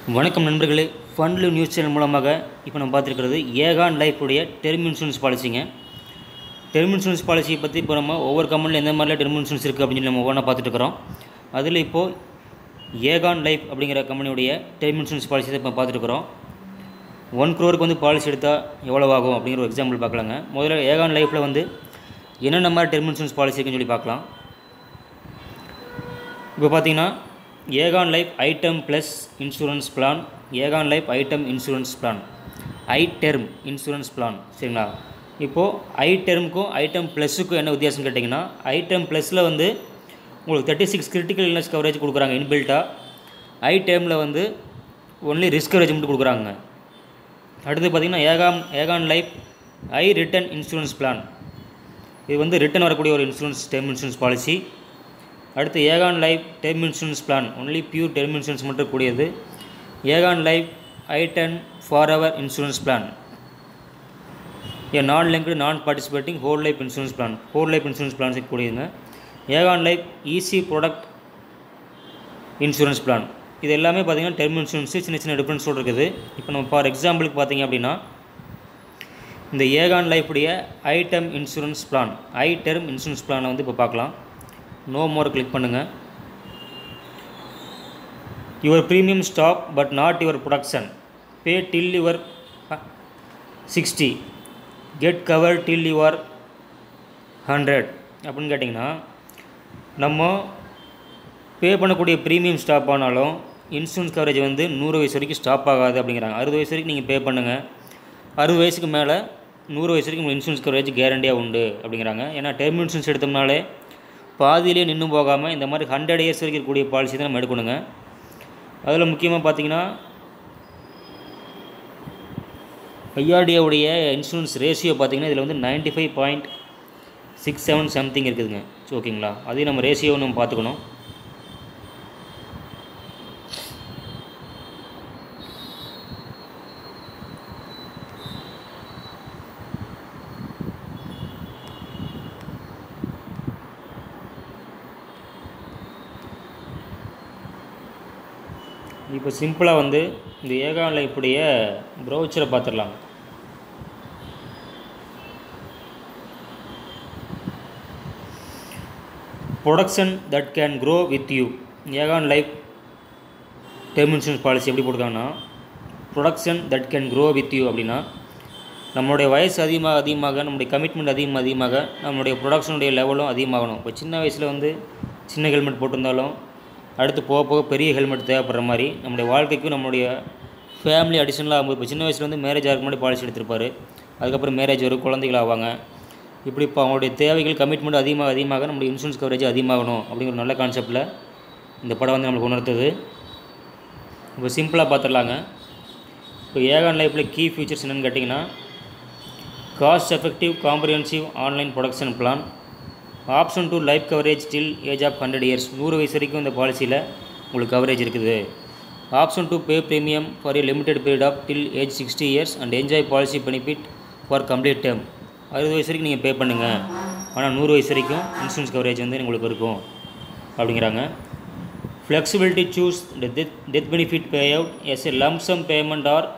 வணக்கம் நண்பர்களே ஃபன்லு news channel மூலமாக இப்போ நம்ம பார்த்துருக்கிறது ஏகான் லைஃப் உடைய டெர்ம் இன்சூரன்ஸ் பாலிசிங்க டெர்ம் இன்சூரன்ஸ் பாலிசியை பற்றி இப்போ நம்ம ஒவ்வொரு கம்பெனியில் எந்த மாதிரிலாம் டெர்ம் இன்சூரன்ஸ் இருக்குது அப்படின்னு சொல்லி நம்ம ஒவ்வொன்றா பார்த்துட்டு இருக்கிறோம் அதில் இப்போது ஏகான் லைஃப் அப்படிங்கிற கம்பெனியுடைய டெர்ம் இன்சூரன்ஸ் பாலிசி தான் இப்போ பார்த்துருக்குறோம் ஒன் க்ரோருக்கு வந்து பாலிசி எடுத்தால் எவ்வளோ ஆகும் அப்படிங்கிற ஒரு எக்ஸாம்பிள் பார்க்கலாங்க முதல்ல ஏகான் லைஃப்பில் வந்து என்னென்ன மாதிரி டெர்ம் இன்சூரன்ஸ் பாலிசி இருக்குன்னு சொல்லி பார்க்கலாம் இப்போ பார்த்தீங்கன்னா Aegon life iTerm plus insurance plan Aegon life iTerm insurance plan iTerm insurance plan சரிங்களா இப்போது ஐ டெர்முக்கும் ஐட்டம் ப்ளஸுக்கும் என்ன வித்தியாசம் கேட்டிங்கன்னா ஐட்டம் ப்ளஸில் வந்து உங்களுக்கு thirty six critical illness coverage கொடுக்குறாங்க இன்பில்ட்டாக ஐ டேர்மில் வந்து ஒன்லி ரிஸ்க் கவரேஜ் மட்டும் கொடுக்குறாங்க அடுத்து பார்த்திங்கன்னா Aegon Aegon life iReturn insurance plan இது வந்து ரிட்டன் வரக்கூடிய ஒரு இன்சூரன்ஸ் டேர்ம் இன்சூரன்ஸ் பாலிசி அடுத்து Aegon life term insurance plan only pure term insurance மட்டும் கூடியது Aegon life iTerm forever insurance plan a non linked non participating whole life insurance plan whole life insurance plans கூடியதுங்க Aegon life easy product insurance plan இது எல்லாமே பார்த்திங்கன்னா term insurance சின்ன சின்ன டிஃப்ரென்ஸோடு இருக்குது இப்போ நம்ம ஃபார் எக்ஸாம்பிளுக்கு பார்த்தீங்க அப்படின்னா இந்த ஏகான் லைஃபுடைய iTerm insurance plan iTerm insurance பிளானை வந்து இப்போ பார்க்கலாம் நோ மோர் கிளிக் பண்ணுங்கள் your premium stop but not your protection pay till your sixty get cover till your hundred அப்படின்னு கேட்டிங்கன்னா நம்ம பே பண்ணக்கூடிய ப்ரீமியம் ஸ்டாப் ஆனாலும் இன்சூரன்ஸ் கவரேஜ் வந்து நூறு வயசு வரைக்கும் ஸ்டாப் ஆகாது அப்படிங்கிறாங்க அறுபது வயசு வரைக்கும் நீங்கள் பே பண்ணுங்கள் அறுபது வயசுக்கு மேலே நூறு வயசு வரைக்கும் உங்களுக்கு இன்சூரன்ஸ் கவரேஜ் கேரண்டியாக உண்டு அப்படிங்கிறாங்க ஏன்னா டெர்ம் இன்சூரன்ஸ் எடுத்தோம்னாலே பாதியிலே நின்று போகாமல் இந்த மாதிரி ஹண்ட்ரட் இயர்ஸ் வரைக்கும் இருக்கக்கூடிய பாலிசி தான் நம்ம எடுக்கணுங்க அதில் முக்கியமாக பார்த்தீங்கன்னா ஐஆர்டிஏவுடைய இன்சூரன்ஸ் ரேஷியோ பார்த்தீங்கன்னா இதில் வந்து ninety five point six seven something இருக்குதுங்க ஓகேங்களா அதையும் நம்ம ரேஷியோ நம்ம பார்த்துக்கணும் இப்போ சிம்பிளாக வந்து இந்த ஏகான் லைஃபுடைய ப்ரௌச்சரை பார்த்துடலாம் protection that can grow with you Aegon life term insurance policy எப்படி போட்டிருக்காங்கன்னா protection that can grow with you அப்படின்னா நம்மளுடைய வயசு அதிகமாக அதிகமாக நம்முடைய கமிட்மெண்ட் அதிகமாக அதிகமாக நம்மளுடைய ப்ரொடக்ஷனுடைய லெவலும் அதிகமாகணும் இப்போ சின்ன வயசில் வந்து சின்ன ஹெல்மெட் போட்டிருந்தாலும் அடுத்து போக போக பெரிய ஹெல்மெட் தேவைப்படுற மாதிரி நம்முடைய வாழ்க்கைக்கும் நம்மளுடைய ஃபேமிலி அடிஷனலாக ஆகும்போது இப்போ சின்ன வயசில் வந்து மேரேஜ் ஆகிறதுக்கு முன்னாடி பாலிசி எடுத்திருப்பார் அதுக்கப்புறம் மேரேஜ் வரும் குழந்தைகள் ஆவாங்க இப்படி இப்போ அவங்களுடைய தேவைகள் கமிட்மெண்ட் அதிகமாக அதிகமாக நம்மளுடைய இன்சூரன்ஸ் கவரேஜ் அதிகமாகணும் அப்படிங்கிற ஒரு நல்ல கான்செப்டில் இந்த படம் வந்து நம்மளுக்கு உணர்த்துது இப்போ சிம்பிளாக பார்த்துடலாங்க இப்போ ஏகான் லைஃப்பில் கீ ஃபீச்சர்ஸ் என்னென்னு கேட்டிங்கன்னா cost effective comprehensive online protection plan option to life coverage till age of hundred years நூறு வயசு வரைக்கும் இந்த பாலிசியில் உங்களுக்கு கவரேஜ் இருக்குது option to pay premium for a limited period of till age sixty years and enjoy policy benefit for complete term அறுபது வயசு வரைக்கும் நீங்கள் பே பண்ணுங்கள் ஆனால் நூறு வயசு வரைக்கும் இன்சூரன்ஸ் கவரேஜ் வந்து உங்களுக்கு இருக்கும் அப்படிங்கிறாங்க flexibility choose death death benefit pay out as a lump sum payment or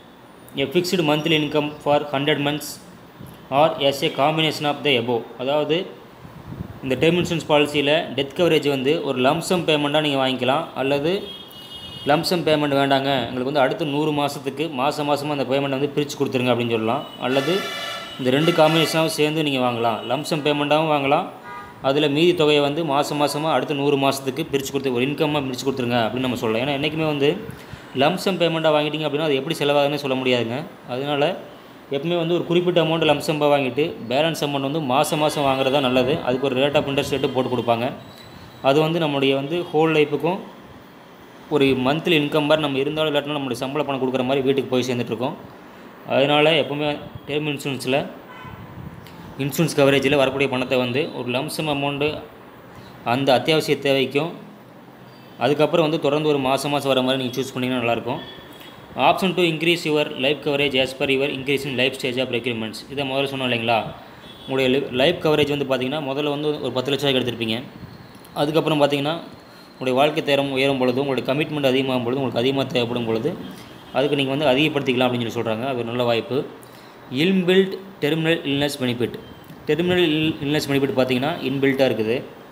a fixed monthly income for hundred months or as a combination of the above அதாவது இந்த டேர்ம் இன்சூரன்ஸ் பாலிசியில் டெத் கவரேஜ் வந்து ஒரு lump sum பேமெண்ட்டாக நீங்கள் வாங்கிக்கலாம் அல்லது lump sum payment வேண்டாங்க எங்களுக்கு வந்து அடுத்த நூறு மாதத்துக்கு மாதம் மாதமாக அந்த பேமெண்ட்டை வந்து பிரித்து கொடுத்துருங்க அப்படின்னு சொல்லலாம் அல்லது இந்த ரெண்டு காம்பினேஷனாகவும் சேர்ந்து நீங்கள் வாங்கலாம் லம்சம் பேமெண்ட்டாகவும் வாங்கலாம் அதில் மீதி தொகையை வந்து மாதம் மாதமாக அடுத்த நூறு மாதத்துக்கு பிரித்து கொடுத்து ஒரு இன்கம்மாக பிரித்து கொடுத்துருங்க அப்படின்னு நம்ம சொல்லலாம் ஏன்னா என்றைக்குமே வந்து லம்சம் பேமெண்ட்டாக வாங்கிட்டீங்க அப்படின்னா அது எப்படி செலவாகுதுன்னு சொல்ல முடியாதுங்க அதனால் எப்பவுமே வந்து ஒரு குறிப்பிட்ட அமௌண்ட் லம்சம்பாக வாங்கிட்டு பேலன்ஸ் அமௌண்ட் வந்து மாதம் மாதம் வாங்குறது தான் நல்லது அதுக்கு ஒரு ரேட் ஆஃப் இன்ட்ரெஸ்ட் ரேட்டு போட்டு கொடுப்பாங்க அது வந்து நம்முடைய வந்து ஹோல் லைஃபுக்கும் ஒரு மந்த்லி இன்கம் மாதிரி நம்ம இருந்தாலும் இல்லாட்டினாலும் நம்மளுடைய சம்பள பணம் கொடுக்குற மாதிரி வீட்டுக்கு போய் சேர்ந்துட்ருக்கோம் அதனால் எப்போவுமே டேர்ம் இன்சூரன்ஸில் இன்சூரன்ஸ் கவரேஜில் வரக்கூடிய பணத்தை வந்து ஒரு லம்சம் அமௌண்ட்டு அந்த அத்தியாவசிய தேவைக்கும் அதுக்கப்புறம் வந்து தொடர்ந்து ஒரு மாதம் மாதம் வர மாதிரி நீங்கள் சூஸ் பண்ணிங்கன்னா நல்லாயிருக்கும் option to increase your life coverage as per your increase in life stage of requirements இதை முதல்ல சொன்னோம் இல்லைங்களா உங்களுடைய லைஃப் கவரேஜ் வந்து பார்த்திங்கன்னா முதல்ல வந்து ஒரு பத்து லட்ச ரூபாய்க்கு எடுத்திருப்பீங்க அதுக்கப்புறம் பார்த்தீங்கன்னா உங்களுடைய வாழ்க்கை தரம் உயரும் பொழுது உங்களுடைய கமிட்மெண்ட் அதிகமாகும் பொழுது உங்களுக்கு அதிகமாக தேவைப்படும் பொழுது அதுக்கு நீங்கள் வந்து அதிகப்படுத்திக்கலாம் அப்படின்னு சொல்லி சொல்கிறாங்க அது ஒரு நல்ல வாய்ப்பு inbuilt terminal illness benefit terminal ill illness benefit பார்த்தீங்கன்னா இன்பில்ட்டாக இருக்குது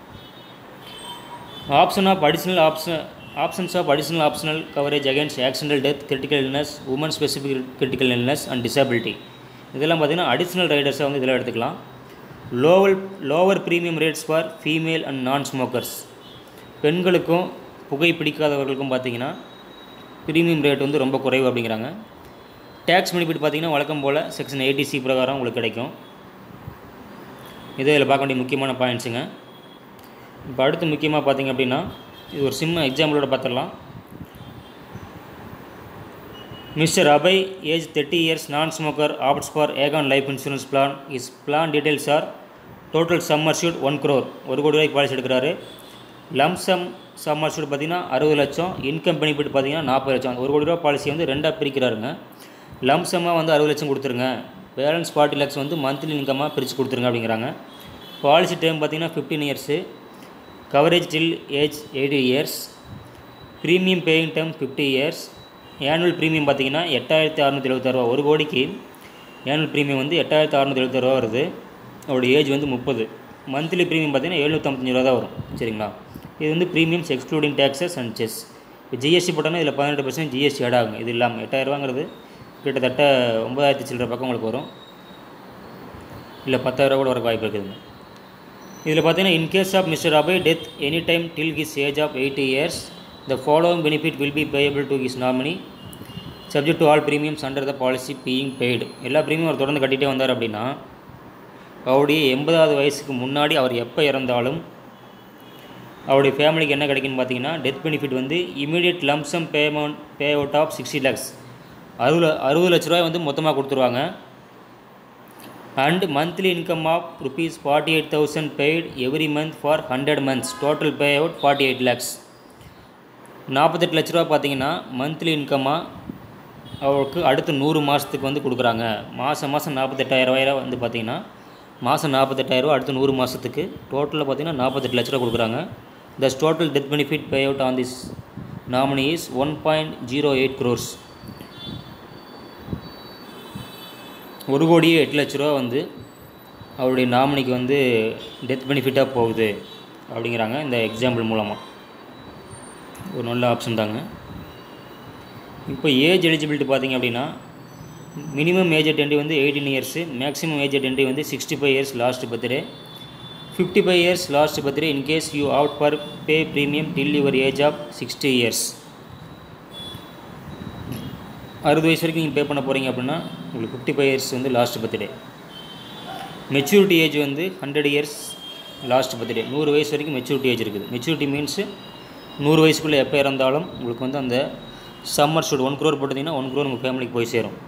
option of additional option options of additional optional coverage against accidental death critical illness woman specific critical illness and disability இதெல்லாம் பார்த்தீங்கன்னா அடிஷ்னல் ரைடர்ஸை வந்து இதில் எடுத்துக்கலாம் lower lower premium rates for female and non smokers பெண்களுக்கும் புகை பிடிக்காதவர்களுக்கும் பார்த்தீங்கன்னா ப்ரீமியம் ரேட் வந்து ரொம்ப குறைவு அப்படிங்கிறாங்க டேக்ஸ் பெனிஃபிட் பார்த்தீங்கன்னா வழக்கம் போல் செக்ஷன் ஏடிசி பிரகாரம் உங்களுக்கு கிடைக்கும் இது இதில் பார்க்க வேண்டிய முக்கியமான பாயிண்ட்ஸுங்க இப்போ அடுத்து முக்கியமாக பார்த்தீங்க அப்படின்னா இது ஒரு சிம்ம எக்ஸாம்பிளோட பார்த்துடலாம் mister Abhay age thirty years non smoker opts for Aegon life insurance plan is plan details are total sum assured one crore ஒரு கோடி ரூபாய்க்கு பாலிசி எடுக்கிறாரு லம்சம் சம்மர் ஷூட் பார்த்தீங்கன்னா அறுபது லட்சம் இன்கம் பெனிஃபிட் பார்த்தீங்கன்னா நாற்பது லட்சம் ஒரு கோடி ரூபா பாலிசி வந்து ரெண்டாக பிரிக்கிறாருங்க லம்சமாக வந்து அறுபது லட்சம் கொடுத்துருங்க பேலன்ஸ் ஃபார்ட்டி லேக்ஸ் வந்து மந்த்லி இன்கமாக பிரித்து கொடுத்துருங்க அப்படிங்கிறாங்க பாலிசி டைம் பார்த்தீங்கன்னா fifteen years coverage till age eighty years premium paying time fifty years annual premium பார்த்தீங்கன்னா எட்டாயிரத்தி அறநூற்றி எழுபத்தாறுவா ஒரு கோடிக்கு ஆனுவல் ப்ரீமியம் வந்து எட்டாயிரத்தி அறநூற்றி எழுபத்தாறுவா வருது அவருடைய ஏஜ் வந்து முப்பது மந்த்லி ப்ரீமியம் பார்த்தீங்கன்னா எழுநூற்றம்பத்தஞ்சு ரூபா தான் வரும் சரிங்களா இது வந்து premiums excluding taxes and cess இப்போ ஜிஎஸ்டி போட்டோன்னா இதில் பதினெட்டு பர்சன்ட் ஜிஎஸ்டி ஆட் ஆகும் இது இல்லாமல் எட்டாயிரரூவாங்கிறது கிட்டத்தட்ட ஒம்பதாயிரத்தி சில்லற பக்கம் உங்களுக்கு வரும் இல்லை பத்தாயிரரூவா கூட வர வாய்ப்பு இருக்குதுங்க இதில் பார்த்தீங்கன்னா in case of mister Abhay death any time till his age of eighty years the following benefit will be payable to his nominee subject to all premiums under the policy being paid எல்லா ப்ரீமியம் அவர் தொடர்ந்து கட்டிகிட்டே வந்தார் அப்படின்னா அவருடைய எண்பதாவது வயசுக்கு முன்னாடி அவர் எப்போ இறந்தாலும் அவருடைய ஃபேமிலிக்கு என்ன கிடைக்குன்னு பார்த்தீங்கன்னா டெத் பெனிஃபிட் வந்து immediate lump sum payment pay out of sixty lakhs அறுபது அறுபது லட்ச ரூபாய் வந்து மொத்தமாக கொடுத்துருவாங்க and monthly income of rupees forty eight thousand paid every month for hundred months total pay out forty eight lakhs நாற்பத்தெட்டு லட்ச ரூபா பார்த்தீங்கன்னா மந்த்லி இன்கமாக அவருக்கு அடுத்து நூறு மாதத்துக்கு வந்து கொடுக்குறாங்க மாதம் மாதம் நாற்பத்தெட்டாயிரம் வந்து பார்த்தீங்கன்னா மாதம் நாற்பத்தெட்டாயிரரூவா அடுத்து நூறு மாதத்துக்கு டோட்டலில் பார்த்தீங்கன்னா நாற்பத்தெட்டு லட்ச ரூபா கொடுக்குறாங்க thus total death benefit pay out on this nominee is one point zero eight crores ஒரு கோடியே எட்டு லட்ச ரூபா வந்து அவருடைய நாமினிக்கு வந்து டெத் பெனிஃபிட்டாக போகுது அப்படிங்கிறாங்க இந்த எக்ஸாம்பிள் மூலமாக ஒரு நல்ல ஆப்ஷன் தாங்க இப்போ ஏஜ் எலிஜிபிலிட்டி பார்த்தீங்க அப்படின்னா மினிமம் ஏஜ் அட்டென்டி வந்து eighteen years maximum age at entry வந்து sixty five years last birthday fifty five years last birthday in case you opt for pay premium till your age of sixty years அறுபது வயசு வரைக்கும் நீங்கள் pay பண்ண போகிறீங்க அப்படின்னா உங்களுக்கு ஃபிஃப்டி ஃபைவ் இயர்ஸ் வந்து லாஸ்ட் பர்த்டே மெச்சூரிட்டி ஏஜ் வந்து ஹண்ட்ரட் இயர்ஸ் லாஸ்ட் பர்த்டே நூறு வயசு வரைக்கும் மெச்சூரிட்டி ஏஜ் இருக்குது மெச்சூரிட்டி மீன்ஸு நூறு வயசுக்குள்ளே எப்போ இறந்தாலும் உங்களுக்கு வந்து அந்த சம்மர் ஷூட் ஒன் க்ரோர் போட்டிங்கன்னா ஒன் க்ரோர் உங்கள் ஃபேமிலிக்கு போய் சேரும்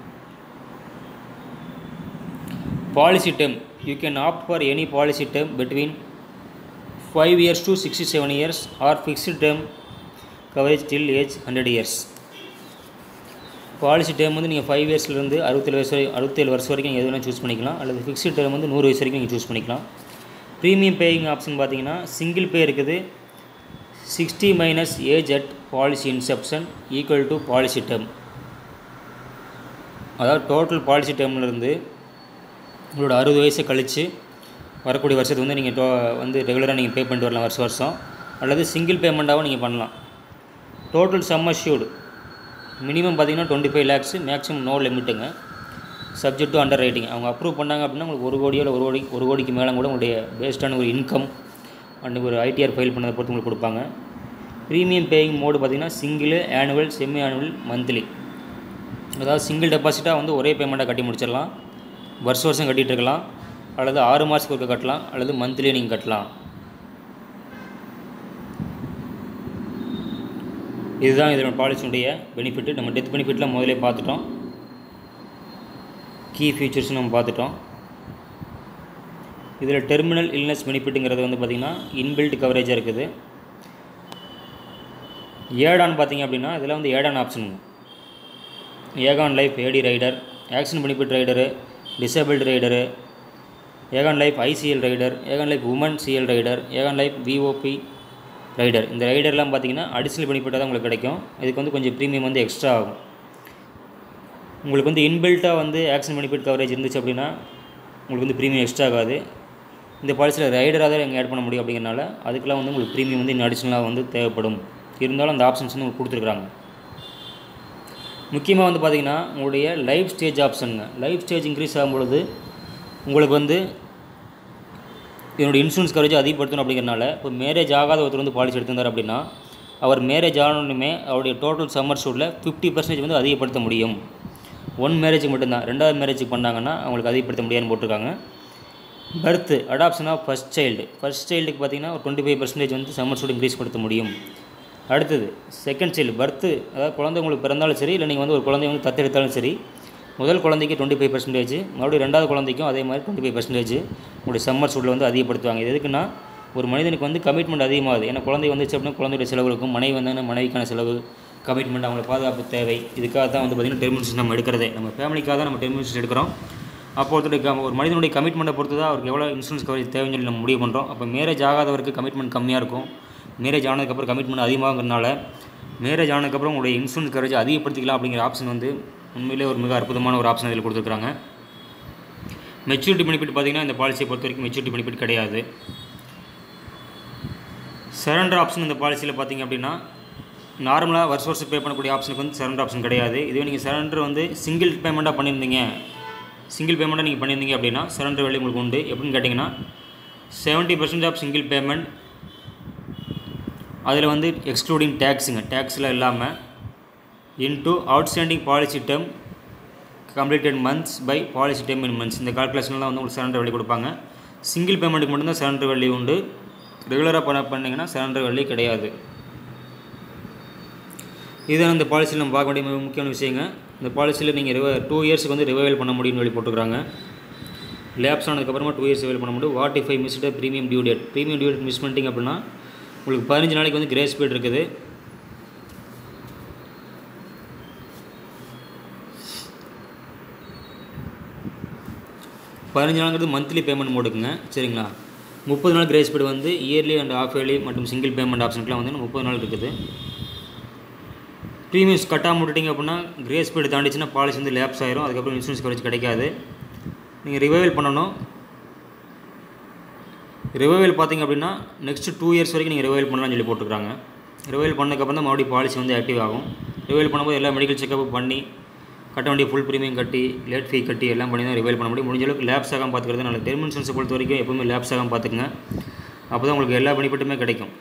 policy term you can opt for any policy term between five years to sixty seven years or fixed term coverage till age hundred years policy term வந்து நீங்கள் ஃபைவ் இயர்ஸ்லேருந்து அறுபத்தேழு வயசு வரை அறுபத்தேழு வருஷம் வரைக்கும் நீங்கள் எது வேணால் சூஸ் பண்ணிக்கலாம் அல்லது ஃபிக்ஸ்டு டேர்ம் வந்து நூறு வயசு வரைக்கும் நீங்கள் சூஸ் பண்ணிக்கலாம் ப்ரீமியம் பேயிங் ஆப்ஷன் பார்த்தீங்கன்னா சிங்கிள் பே இருக்குது sixty minus age at policy inception equal to policy term அதாவது டோட்டல் பாலிசி டேர்ம்லேருந்து உங்களோட அறுபது வயசை கழித்து வரக்கூடிய வருஷத்துக்கு வந்து நீங்கள் டோ வந்து ரெகுலராக நீங்கள் பே பண்ணிட்டு வரலாம் வருஷம் வருஷம் அல்லது சிங்கிள் பேமெண்ட்டாகவும் நீங்கள் பண்ணலாம் டோட்டல் சம்மர் ஷூடு மினிமம் பார்த்தீங்கன்னா twenty five lakhs maximum no லிமிட்டுங்க சப்ஜெக்ட் டு அண்டர் ரைட்டிங் அவங்க அப்ரூவ் பண்ணாங்க அப்படின்னா உங்களுக்கு ஒரு கோடியோ இல்லை ஒரு கோடி ஒரு கோடிக்கு மேலே கூட உங்களுடைய பேஸ்டான ஒரு இன்கம் அண்ட் ஒரு ஐடிஆர் ஃபைல் பண்ணதை பொறுத்து உங்களுக்கு கொடுப்பாங்க ப்ரீமியம் பேயிங் மோடு பார்த்தீங்கன்னா single annual semi annual monthly அதாவது சிங்கிள் டெபாசிட்டாக வந்து ஒரே பேமெண்ட்டாக கட்டி முடிச்சிடலாம் வருஷம் வருஷம் கட்டிகிட்டு இருக்கலாம் அல்லது ஆறு மாதத்துக்கு ஒருக்க கட்டலாம் அல்லது மந்த்லியே நீங்கள் கட்டலாம் இதுதான் இதோட பாலிசியுடைய பெனிஃபிட்டு நம்ம டெத் பெனிஃபிட்லாம் முதலே பார்த்துட்டோம் கீ ஃபீச்சர்ஸ் நம்ம பார்த்துட்டோம் இதில் டெர்மினல் இல்னஸ் பெனிஃபிட்டுங்கிறது வந்து பார்த்திங்கன்னா இன்பில்ட் கவரேஜாக இருக்குது ஏடான் பார்த்தீங்க அப்படின்னா இதில் வந்து ஏடான் ஆப்ஷனுங்க Aegon life AD rider accident benefit rider disabled rider Aegon life ICL rider Aegon life woman CL rider Aegon life VOP rider இந்த ரைடர்லாம் பார்த்தீங்கன்னா அடிஷ்னல் பெனிஃபிட்டாக தான் உங்களுக்கு கிடைக்கும் இதுக்கு வந்து கொஞ்சம் ப்ரீமியம் வந்து எக்ஸ்ட்ரா ஆகும் உங்களுக்கு வந்து இன்பில்ட்டாக வந்து ஆக்ஷன் பெனிஃபிட் கவரேஜ் இருந்துச்சு அப்படின்னா உங்களுக்கு வந்து ப்ரீமியம் எக்ஸ்ட்ரா ஆகாது இந்த பாலிசியில் ரைடராக தான் எங்கே ஆட் பண்ண முடியும் அப்படிங்கிறனால அதுக்கெல்லாம் வந்து உங்களுக்கு ப்ரீமியம் வந்து இன்னும் அடிஷ்னலாக வந்து தேவைப்படும் இருந்தாலும் அந்த ஆப்ஷன்ஸ் வந்து உங்களுக்கு கொடுத்துருக்குறாங்க முக்கியமாக வந்து பார்த்திங்கன்னா உங்களுடைய லைஃப் ஸ்டேஜ் ஆப்ஷனுங்க லைஃப் ஸ்டேஜ் இன்க்ரீஸ் ஆகும் பொழுது உங்களுக்கு வந்து என்னோடய இன்சூரன்ஸ் கவரேஜ் அதிகப்படுத்தணும் அப்படிங்கிறனால இப்போ மேரேஜ் ஆகாத ஒருத்தர் வந்து பாலிசி எடுத்திருந்தார் அப்படின்னா அவர் மேரேஜ் ஆனோடனே அவருடைய டோட்டல் சம்மர் ஷூட்டில் ஃபிஃப்டி பர்சன்டேஜ் வந்து அதிகப்படுத்த முடியும் ஒன் மேரேஜுக்கு மட்டும்தான் ரெண்டாவது மேரேஜுக்கு பண்ணாங்கன்னா அவங்களுக்கு அதிகப்படுத்த முடியாதுன்னு போட்டிருக்காங்க birth adoption of first child first சைல்டுக்கு பார்த்தீங்கன்னா ஒரு டுவெண்ட்டி ஃபைவ் பர்சன்டேஜ் வந்து சம்மர் ஷூட் இன்க்ரீஸ் கொடுத்த முடியும் அடுத்தது செகண்ட் சைல்டு பர்த்து அதாவது குழந்தை உங்களுக்கு பிறந்தாலும் சரி இல்லை நீங்கள் வந்து ஒரு குழந்தைய வந்து தத்தெடுத்தாலும் சரி முதல் குழந்தைக்கு டுவெண்ட்டி ஃபைவ் பர்சன்டேஜ் மறுபடியும் ரெண்டாவது குழந்தைக்கும் அதே மாதிரி டுவெண்ட்டி ஃபைவ் பர்சன்டேஜ் உங்களுடைய சம்மர் சூட்டில் வந்து அதிகப்படுத்துவாங்க இது எதுக்குன்னா ஒரு மனிதனுக்கு வந்து கமிட்மெண்ட் அதிகமாகுது ஏன்னா குழந்தை வந்துச்சு அப்படின்னா குழந்தையுடைய செலவு இருக்கும் மனைவி வந்தாங்கன்னா மனைவிக்கான செலவு கமிட்மெண்ட் அவங்கள பாதுகாப்பு தேவை இதுக்காக தான் வந்து பார்த்திங்கன்னா டெர்மினேஷன் நம்ம எடுக்கிறதே நம்ம ஃபேமிலிக்காக தான் நம்ம டெர்மினேஷன் எடுக்கிறோம் அப்போ ஒருத்தருடைய ஒரு மனிதனுடைய கமிட்மெண்ட்டை பொறுத்து தான் அவருக்கு எவ்வளோ இன்சூரன்ஸ் கவரேஜ் தேவைன்னு சொல்லி நம்ம முடிவு பண்ணுறோம் அப்போ மேரேஜ் ஆகாதவருக்கு கமிட்மெண்ட் கம்மியாக இருக்கும் மேரேஜ் ஆனதுக்கப்புறம் கமிட்மெண்ட் அதிகமாகிறதுனால மேரேஜ் ஆனதுக்கப்புறம் உங்களுடைய இன்சூரன்ஸ் கவரேஜ் அதிகப்படுத்திக்கலாம் அப்படிங்கிற ஆப்ஷன் வந்து உண்மையிலே ஒரு மிக அற்புதமான ஒரு ஆப்ஷன் இதில் கொடுத்துருக்காங்க மெச்சூரிட்டி பெனிஃபிட் பார்த்திங்கன்னா இந்த பாலிசியை பொறுத்த வரைக்கும் மெச்சூரிட்டி பெனிஃபிட் கிடையாது சரண்டர் ஆப்ஷன் இந்த பாலிசியில் பார்த்தீங்க அப்படின்னா நார்மலாக வருஷ வருஷம் பே பண்ணக்கூடிய ஆப்ஷனுக்கு வந்து சரண்டர் ஆப்ஷன் கிடையாது இதுவே நீங்கள் சரண்டர் வந்து சிங்கிள் பேமெண்ட்டாக பண்ணியிருந்தீங்க சிங்கிள் பேமெண்ட்டாக நீங்கள் பண்ணியிருந்தீங்க அப்படின்னா சரண்டர் வேல்யூ உங்களுக்கு உண்டு எப்படின்னு கேட்டிங்கன்னா seventy percent of single payment அதில் வந்து எக்ஸ்க்ளூடிங் டேக்ஸுங்க டேக்ஸில் இல்லாமல் into outstanding policy term completed months by policy term in months இந்த கால்குலேஷனில் தான் வந்து உங்களுக்கு சரண்டர் வேல்யூ கொடுப்பாங்க சிங்கிள் பேமெண்ட்டுக்கு மட்டும்தான் சரண்டர் வேல்யூ உண்டு ரெகுலராக பண்ண பண்ணிங்கன்னா சரண்டர் வேல்யூ கிடையாது இதுதான் இந்த பாலிசியில் நம்ம பார்க்க வேண்டிய மிக முக்கியமான விஷயங்க இந்த பாலிசியில் நீங்கள் ரிவ டூ இயர்ஸுக்கு வந்து ரிவைவல் பண்ண முடியும்னு சொல்லி போட்டுக்கிறாங்க லேப்ஸ் ஆனதுக்கப்புறமா டூ இயர்ஸ் ரிவைவல் பண்ண முடியும் what if I missed premium due date premium due date miss பண்ணிட்டீங்க அப்படின்னா உங்களுக்கு பதினஞ்சு நாளைக்கு வந்து கிரேஸ் பீரியட் இருக்குது பதினஞ்சு நாளுங்கிறது மந்த்லி பேமெண்ட் மோடுக்குங்க சரிங்களா முப்பது நாள் கிரேஸ் பீரியட் வந்து இயர்லி அண்ட் ஆஃப் இயர்லி மற்றும் சிங்கிள் பேமெண்ட் ஆப்ஷனுக்குலாம் வந்து முப்பது நாள் இருக்குது ப்ரீமியம்ஸ் கட்டாமல் விட்டுட்டிங்க அப்படின்னா கிரேஸ் பீரியட் தாண்டிச்சுன்னா பாலிசி வந்து லேப்ஸ் ஆயிரும் அதுக்கப்புறம் இன்சூரன்ஸ் கவரேஜ் கிடைக்காது நீங்கள் ரிவைவல் பண்ணணும் ரிவைவல் பார்த்தீங்க அப்படின்னா நெக்ஸ்ட் டூ இயர்ஸ் வரைக்கும் நீங்கள் ரிவைவல் பண்ணலாம்னு சொல்லி போட்டுருக்காங்க ரிவைவல் பண்ணதுக்கப்புறம் தான் மறுபடியும் பாலிசி வந்து ஆக்டிவ் ஆகும் ரிவைவல் பண்ணும்போது எல்லா மெடிக்கல் செக்கப் பண்ணி கட்ட வேண்டிய ஃபுல் ப்ரீமியம் கட்டி லேட் ஃபீ கட்டி எல்லாம் பண்ணி தான் ரிவைல் பண்ண முடியும் முடிஞ்ச அளவுக்கு லேப்ஸ் ஆகாமல் பார்த்துக்கிறது நல்ல டெர்ம் இன்சூரன்ஸை பொறுத்த வரைக்கும் எப்பவுமே லேப்ஸ் ஆகாமல் பார்த்துக்குங்க அப்போ தான் உங்களுக்கு எல்லா பெனிஃபிட்டுமே கிடைக்கும்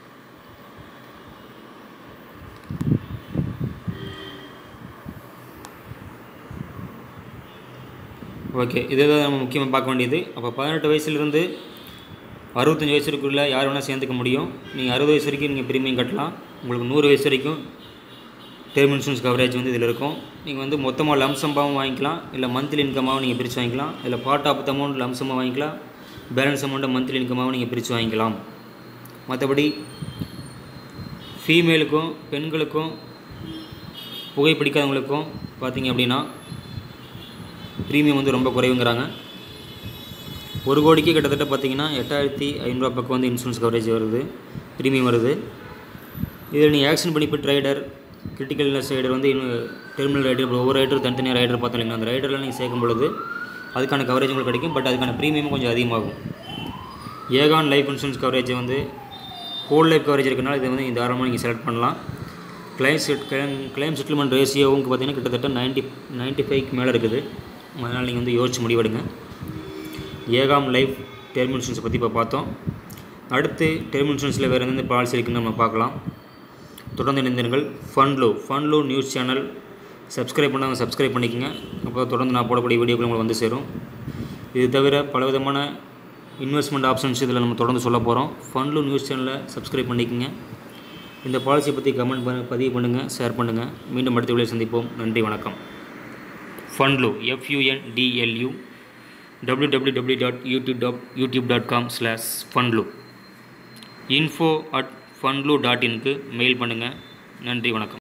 ஓகே இதை தான் நம்ம முக்கியமாக பார்க்க வேண்டியது அப்போ பதினெட்டு வயசுலேருந்து அறுபத்தஞ்சி வயசுக்குள்ளே யார் வேணால் சேர்ந்துக்க முடியும் நீங்கள் அறுபது வயசு வரைக்கும் நீங்கள் ப்ரீமியம் கட்டலாம் உங்களுக்கு நூறு வயசு வரைக்கும் டேர்ம் இன்சூரன்ஸ் கவரேஜ் வந்து இதில் இருக்கும் நீங்கள் வந்து மொத்தமாக லம்சம்பாகவும் வாங்கிக்கலாம் இல்லை மந்த்லி இன்கமாகவும் நீங்கள் பிரித்து வாங்கிக்கலாம் இல்லை பார்ட் ஆஃப் த அமௌண்ட் லம்சமாக வாங்கிக்கலாம் பேலன்ஸ் அமௌண்ட்டை மந்த்லி இன்கமாகவும் நீங்கள் பிரித்து வாங்கிக்கலாம் மற்றபடி ஃபீமேலுக்கும் பெண்களுக்கும் புகைப்பிடிக்காதவங்களுக்கும் பார்த்தீங்க அப்படின்னா ப்ரீமியம் வந்து ரொம்ப குறைவுங்கிறாங்க ஒரு கோடிக்கு கிட்டத்தட்ட பார்த்தீங்கன்னா எட்டாயிரத்தி ஐநூறுரூவா பக்கம் வந்து இன்சூரன்ஸ் கவரேஜ் வருது ப்ரீமியம் வருது இதில் நீங்கள் accident benefit rider critical illness rider வந்து இன்னும் டெர்மினல் ரைடர் இப்போ ஒவ்வொரு ரைடர் தனித்தனியாக ரைடர் பார்த்தோம் இல்லைங்களா அந்த ரைடரில் நீங்கள் சேர்க்கும் பொழுது அதுக்கான கவரேஜ் உங்களுக்கு கிடைக்கும் பட் அதுக்கான ப்ரீமியமும் கொஞ்சம் அதிகமாகும் ஏகான் லைஃப் இன்சூரன்ஸ் கவரேஜ் வந்து ஹோல் லைஃப் கவரேஜ் இருக்கனால இதை வந்து தாராளமாக நீங்கள் செலக்ட் பண்ணலாம் claim set claim claim settlement ரேஷியோவும் பார்த்தீங்கன்னா கிட்டத்தட்ட நைன்ட்டி நைன்ட்டி ஃபைவ்க்கு மேலே இருக்குது அதனால் நீங்கள் வந்து யோசிச்சு முடிவெடுங்க ஏகாம் லைஃப் டெர்ம் இன்சூரன்ஸை பற்றி இப்போ பார்த்தோம் அடுத்து டெர்ம் இன்சூரன்ஸில் வேறு எந்தெந்த பாலிசி இருக்குன்னு நம்ம பார்க்கலாம் தொடர்ந்து இணைந்திருங்கள் ஃபன்லோ ஃபன்லோ நியூஸ் சேனல் சப்ஸ்கிரைப் பண்ணாங்க சப்ஸ்கிரைப் பண்ணிக்கோங்க அப்போ தொடர்ந்து நான் போடக்கூடிய வீடியோக்கள் உங்களுக்கு வந்து சேரும் இது தவிர பலவிதமான இன்வெஸ்ட்மெண்ட் ஆப்ஷன்ஸ் இதில் நம்ம தொடர்ந்து சொல்ல போகிறோம் ஃபன்லோ நியூஸ் சேனலை சப்ஸ்கிரைப் பண்ணிக்கோங்க இந்த பாலிசியை பற்றி கமெண்ட் பண்ண பதிவு பண்ணுங்கள் ஷேர் பண்ணுங்கள் மீண்டும் அடுத்த வீடியோ சந்திப்போம் நன்றி வணக்கம் Funlo F U N D L U W W W dot YouTube dot YouTube dot com slash Funlo info at Funlo dot இன்க்கு மெயில் பண்ணுங்கள் நன்றி வணக்கம்